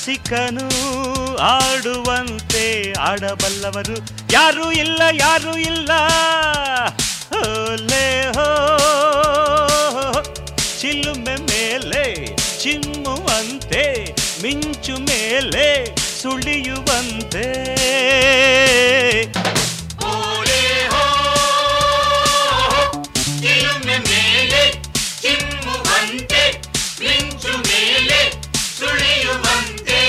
ರಸಿಕನು ಆಡುವಂತೆ ಆಡಬಲ್ಲವರು ಯಾರು ಇಲ್ಲ ಯಾರು ಇಲ್ಲ ಹೋಲೆ ಹೋ ಚಿಲುಮೆ ಮೇಲೆ ಚಿಮ್ಮುವಂತೆ ಮಿಂಚು ಮೇಲೆ ಸುಳಿಯುವಂತೆ ಓಲೆ ಹೋ ಚಿಲುಮೆ ಮೇಲೆ ಚಿಮ್ಮುವಂತೆ ಮಿಂಚು ಮೇಲೆ ಸುಳಿಯುವಂತೆ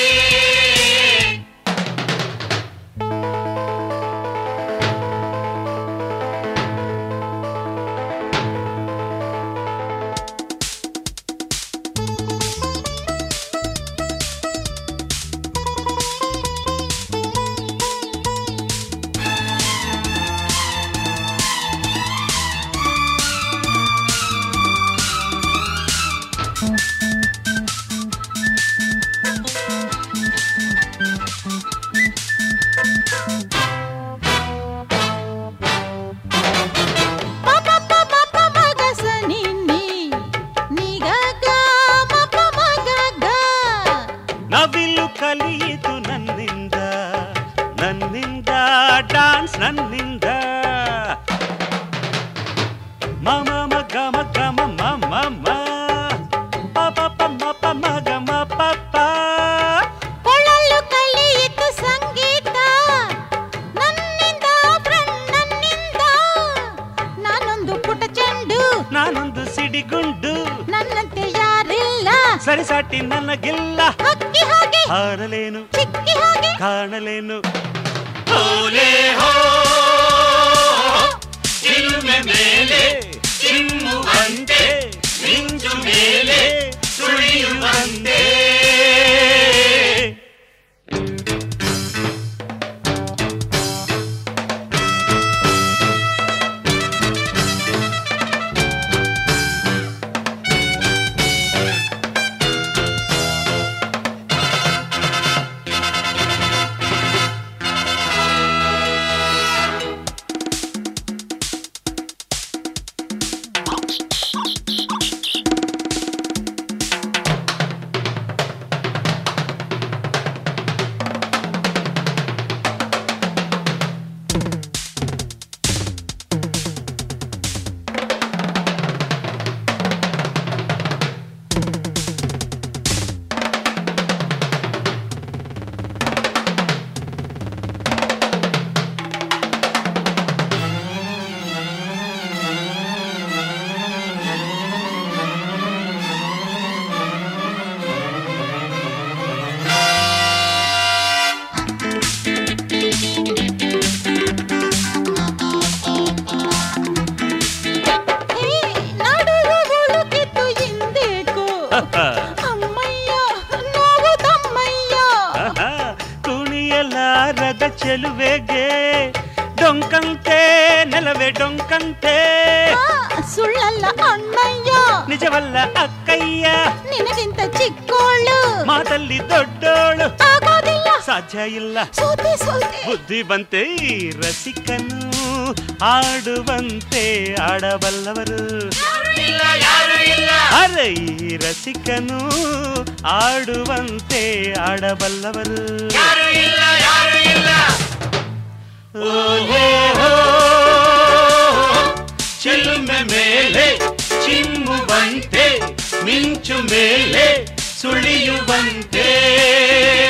ಪ ಪ ಪ ಪ ಪ ಮ ಗ ಸ ನಿ ನಿ ನಿ ಗ ಗ ಮ ಪ ಮ ಗ ಗ ನವಿಲು ಕಲಿಯಿತು ನನ್ನಿಂದ ನನ್ನಿಂದ ಡಾನ್ಸ್ ನನ್ನಿಂದ ಮಮ ಮ ಗ ಮ ಗ ಮ ಮ ಮ ಮ ಪ ಪ ಪ ಮ ಪ ಮ ಗ ಮ ಪ ಪ ಕೊಳ್ಳಲು ಕಲಿಯಿತು ಸಂಗೀತ ನನ್ನಿಂದ ಫ್ರೆಂಡ್ ನನ್ನಿಂದ ನಾನೊಂದು ಪುಟ ಚೆಂಡು ನಾನೊಂದು ಸಿಡಿಗುಂಡು ನನ್ನಂತೆ ಯಾರಿಲ್ಲ ಸರಿಸಾಟಿ ನನಗಿಲ್ಲ ಹಕ್ಕಿ ಹಾಗೆ ಹಾರಲೇನು ಚಿಕ್ಕಿ ಹಾಗೆ ಕಾಣಲೇನು ಓಲೆ ಹೋ ಚಿಲುಮೆ ಮೇಲೆ ಚಿಮ್ಮುವಂತೆ ಮಿಂಚು ಮೇಲೆ ಸುಳಿಯುವಂತೆ ಹೇ ನಡುವು ಉಳುಕಿತು ಹಿಂದೇಕು ಅಮ್ಮಯ್ಯ ನೋವು ತಮ್ಮಯ್ಯ ಕುಣಿಯಲಾರದ ಚೆಲುವೆಗೆ ಡೊಂಕಂತೆ ನೆಲವೇ ಡೊಂಕಂತೆ ಆ, ಸುಳ್ಳಲ್ಲ ಅಣ್ಣಯ್ಯ ನಿಜವಲ್ಲ ಅಕ್ಕಯ್ಯ ನಿನಗಿಂತ ಚಿಕ್ಕೋಳು ಮಾತಲ್ಲಿ ದೊಡ್ಡೋಳು ಆಗೋದಿಲ್ಲ ಸಾಧ್ಯ ಇಲ್ಲ ಸೋತೆ ಸೋತೆ ಬುದ್ಧಿ ಬಂತೆ ಈ ರಸಿಕನು ಆಡುವಂತೆ ಆಡಬಲ್ಲವರು ಇಲ್ಲ ಯಾರು ಇಲ್ಲ ಅರೆ ಈ ರಸಿಕನು ಆಡುವಂತೆ ಆಡಬಲ್ಲವರು ಯಾರು ಇಲ್ಲ ಯಾರು ಇಲ್ಲ ಓಹೋ ಚಿಲುಮೆ ಮೇಲೆ ಚಿಮ್ಮುವಂತೆ ಮಿಂಚು ಮೇಲೆ ಸುಳಿಯುವಂತೆ